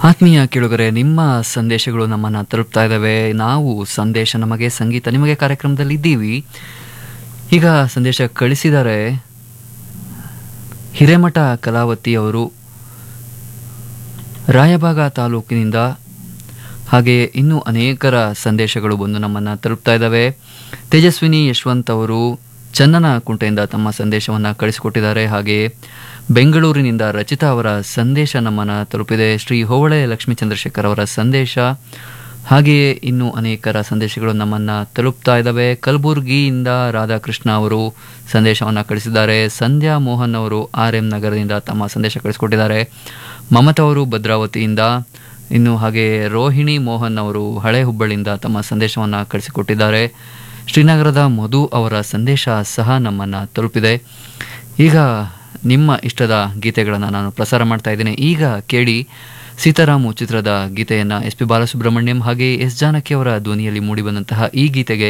ಆತ್ಮೀಯ ಕೇಳುಗರೆ ನಿಮ್ಮ ಸಂದೇಶಗಳು ನಮ್ಮನ್ನು ತಲುಪ್ತಾ ಇದ್ದಾವೆ ನಾವು ಸಂದೇಶ ನಮಗೆ ಸಂಗೀತ ನಿಮಗೆ ಕಾರ್ಯಕ್ರಮದಲ್ಲಿ ಇದ್ದೀವಿ ಈಗ ಸಂದೇಶ ಕಳಿಸಿದ್ದಾರೆ ಹಿರೇಮಠ ಕಲಾವತಿ ಅವರು ರಾಯಬಾಗ ತಾಲೂಕಿನಿಂದ ಹಾಗೆಯೇ ಇನ್ನೂ ಅನೇಕರ ಸಂದೇಶಗಳು ಬಂದು ನಮ್ಮನ್ನು ತಲುಪ್ತಾ ಇದ್ದಾವೆ ತೇಜಸ್ವಿನಿ ಯಶವಂತ್ ಅವರು ಚನ್ನನ ಕುಂಟೆಯಿಂದ ತಮ್ಮ ಸಂದೇಶವನ್ನು ಕಳಿಸಿಕೊಟ್ಟಿದ್ದಾರೆ ಹಾಗೆಯೇ ಬೆಂಗಳೂರಿನಿಂದ ರಚಿತಾ ಅವರ ಸಂದೇಶ ನಮ್ಮನ್ನು ತಲುಪಿದೆ ಶ್ರೀ ಹೋವಳೆ ಲಕ್ಷ್ಮೀ ಚಂದ್ರಶೇಖರ್ ಅವರ ಸಂದೇಶ ಹಾಗೆಯೇ ಇನ್ನೂ ಅನೇಕರ ಸಂದೇಶಗಳು ನಮ್ಮನ್ನು ತಲುಪ್ತಾ ಇದ್ದಾವೆ ಕಲಬುರಗಿಯಿಂದ ರಾಧಾಕೃಷ್ಣ ಅವರು ಸಂದೇಶವನ್ನು ಕಳಿಸಿದ್ದಾರೆ ಸಂಧ್ಯಾ ಮೋಹನ್ ಅವರು ಆರ್ ಎಂ ನಗರದಿಂದ ತಮ್ಮ ಸಂದೇಶ ಕಳಿಸಿಕೊಟ್ಟಿದ್ದಾರೆ ಮಮತಾ ಅವರು ಭದ್ರಾವತಿಯಿಂದ ಇನ್ನು ಹಾಗೆ ರೋಹಿಣಿ ಮೋಹನ್ ಅವರು ಹಳೆ ಹುಬ್ಬಳ್ಳಿಯಿಂದ ತಮ್ಮ ಸಂದೇಶವನ್ನು ಕಳಿಸಿಕೊಟ್ಟಿದ್ದಾರೆ ಶ್ರೀನಗರದ ಮಧು ಅವರ ಸಂದೇಶ ಸಹ ನಮ್ಮನ್ನು ತಲುಪಿದೆ ಈಗ ನಿಮ್ಮ ಇಷ್ಟದ ಗೀತೆಗಳನ್ನು ನಾನು ಪ್ರಸಾರ ಮಾಡ್ತಾ ಇದ್ದೇನೆ ಈಗ ಕೇಳಿ ಸೀತಾರಾಮು ಚಿತ್ರದ ಗೀತೆಯನ್ನು ಎಸ್ ಪಿ ಬಾಲಸುಬ್ರಹ್ಮಣ್ಯಂ ಹಾಗೆ ಎಸ್ ಜಾನಕಿ ಅವರ ಧ್ವನಿಯಲ್ಲಿ ಮೂಡಿಬಂದಂತಹ ಈ ಗೀತೆಗೆ